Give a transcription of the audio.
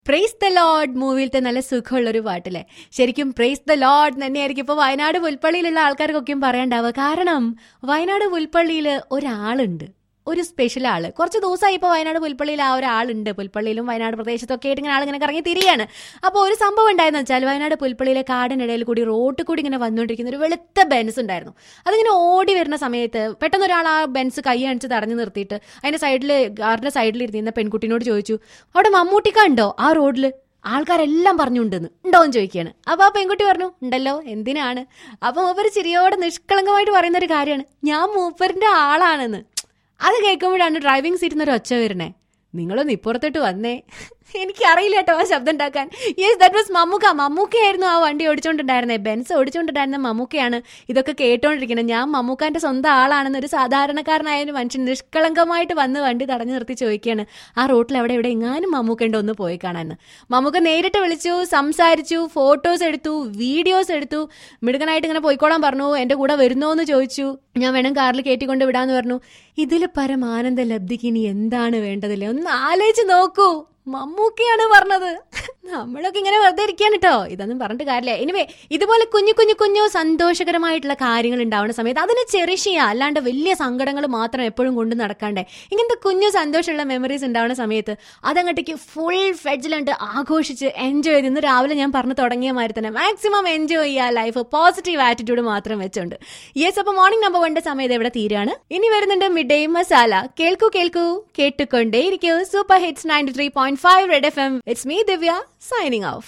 praise the load മൂവിയിലത്തെ നല്ല സുഖമുള്ള ഒരു പാട്ടില്ലേ ശരിക്കും പ്രൈസ് ദ ലോഡ് തന്നെയായിരിക്കും ഇപ്പൊ വയനാട് പുൽപ്പള്ളിയിലുള്ള ആൾക്കാർക്കൊക്കെയും പറയാണ്ടാവുക കാരണം വയനാട് പുൽപ്പള്ളിയിൽ ഒരാളുണ്ട് ഒരു സ്പെഷ്യൽ ആള് കുറച്ച് ദിവസമായി ഇപ്പോൾ വയനാട് പുൽപ്പള്ളിയിൽ ആ ഒരാളുണ്ട് പുൽപ്പള്ളിയിലും വയനാട് പ്രദേശത്തൊക്കെ ആയിട്ട് ഇങ്ങനെ ആളിങ്ങനെ കറങ്ങി തിരിയാണ് അപ്പോൾ ഒരു സംഭവം ഉണ്ടായെന്ന് വെച്ചാൽ വയനാട് പുൽപ്പള്ളിയിലെ കാടിനിടയിൽ കൂടി റോട്ടിൽ കൂടി ഇങ്ങനെ വന്നുകൊണ്ടിരിക്കുന്ന ഒരു വെളുത്ത ബെൻസ് ഉണ്ടായിരുന്നു അതിങ്ങനെ ഓടി വരുന്ന സമയത്ത് പെട്ടെന്ന് ഒരാൾ ആ ബെൻസ് കൈ അണിച്ച് തടഞ്ഞു നിർത്തിയിട്ട് അതിന്റെ സൈഡിൽ കാറിന്റെ സൈഡിൽ ഇരുന്ന പെൺകുട്ടിനോട് ചോദിച്ചു അവിടെ മമ്മൂട്ടിക്ക ഉണ്ടോ ആ റോഡിൽ ആൾക്കാരെല്ലാം പറഞ്ഞുണ്ടെന്ന് ഉണ്ടോന്ന് ചോദിക്കുകയാണ് അപ്പൊ ആ പെൺകുട്ടി പറഞ്ഞു ഉണ്ടല്ലോ എന്തിനാണ് അപ്പൊ മൂപ്പർ ചിരിയോടെ നിഷ്കളങ്കമായിട്ട് പറയുന്ന ഒരു കാര്യമാണ് ഞാൻ മൂപ്പറിന്റെ ആളാണെന്ന് അത് കേൾക്കുമ്പോഴാണ് ഡ്രൈവിംഗ് സീറ്റിൽ നിന്ന് ഒരു ഒച്ച വരണേ നിങ്ങളൊന്ന് ഇപ്പുറത്തോട്ട് വന്നേ എനിക്കറിയില്ല കേട്ടോ ആ ശബ്ദം ഉണ്ടാക്കാൻ യെസ് ദാറ്റ് വാസ് മമ്മൂക്ക മമ്മൂക്കയായിരുന്നു ആ വണ്ടി ഓടിച്ചോണ്ടുണ്ടായിരുന്നേ ബെൻസ് ഓടിച്ചോണ്ടുണ്ടായിരുന്ന മമ്മൂക്കയാണ് ഇതൊക്കെ കേട്ടോണ്ടിരിക്കുന്നത് ഞാൻ മമ്മൂക്കാന്റെ സ്വന്തം ആളാണെന്ന് ഒരു സാധാരണക്കാരനായ ഒരു മനുഷ്യൻ നിഷ്കളങ്കമായിട്ട് വന്ന് വണ്ടി തടഞ്ഞു നിർത്തി ചോദിക്കുകയാണ് ആ റോട്ടിൽ എവിടെ എവിടെ എങ്ങാനും മമ്മൂക്ക ഉണ്ടോ ഒന്ന് പോയി കാണാൻ മമ്മൂക്ക നേരിട്ട് വിളിച്ചു സംസാരിച്ചു ഫോട്ടോസ് എടുത്തു വീഡിയോസ് എടുത്തു മിടുക്കനായിട്ട് ഇങ്ങനെ പോയിക്കോളാൻ പറഞ്ഞു എന്റെ കൂടെ വരുന്നോ എന്ന് ചോദിച്ചു ഞാൻ വേണം കാറിൽ കയറ്റിക്കൊണ്ട് വിടാന്ന് പറഞ്ഞു ഇതിൽ പരം ആനന്ദ ലബ്ധിക്ക് ഇനി എന്താണ് വേണ്ടതില്ലേ ഒന്ന് ആലോചിച്ച് നോക്കൂ മമ്മൂക്കയാണ് പറഞ്ഞത് നമ്മളൊക്കെ ഇങ്ങനെ വെറുതെ ഇരിക്കാൻ കേട്ടോ ഇതൊന്നും പറഞ്ഞിട്ട് കാര്യമില്ല എനിവേ ഇതുപോലെ കുഞ്ഞു കുഞ്ഞു കുഞ്ഞു സന്തോഷകരമായിട്ടുള്ള കാര്യങ്ങൾ ഉണ്ടാവുന്ന സമയത്ത് അതിനെ ചെറിഷ് ചെയ്യുക അല്ലാണ്ട് വലിയ സങ്കടങ്ങൾ മാത്രം എപ്പോഴും കൊണ്ട് നടക്കാണ്ടേ ഇങ്ങനത്തെ കുഞ്ഞു സന്തോഷമുള്ള മെമ്മറീസ് ഉണ്ടാവുന്ന സമയത്ത് അതങ്ങോട്ടേക്ക് ഫുൾ ഫെഡ്ജിലുണ്ട് ആഘോഷിച്ച് എൻജോയ് ചെയ്ത് ഇന്ന് രാവിലെ ഞാൻ പറഞ്ഞു തുടങ്ങിയ മാതിരി തന്നെ മാക്സിമം എൻജോയ് ചെയ്യുക ലൈഫ് പോസിറ്റീവ് ആറ്റിറ്റ്യൂഡ് മാത്രം വെച്ചുകൊണ്ട് യെസ് അപ്പൊ മോർണിംഗ് നമ്പർ വണ്ടെ സമയത്ത് ഇവിടെ തീരാണ് ഇനി വരുന്നുണ്ട് മിഡ് ഡേ മസാല കേൾക്കൂ കേൾക്കൂ കേട്ടുകൊണ്ടേയിരിക്കൂ super hits ninety three point five red F M it's me Divya signing of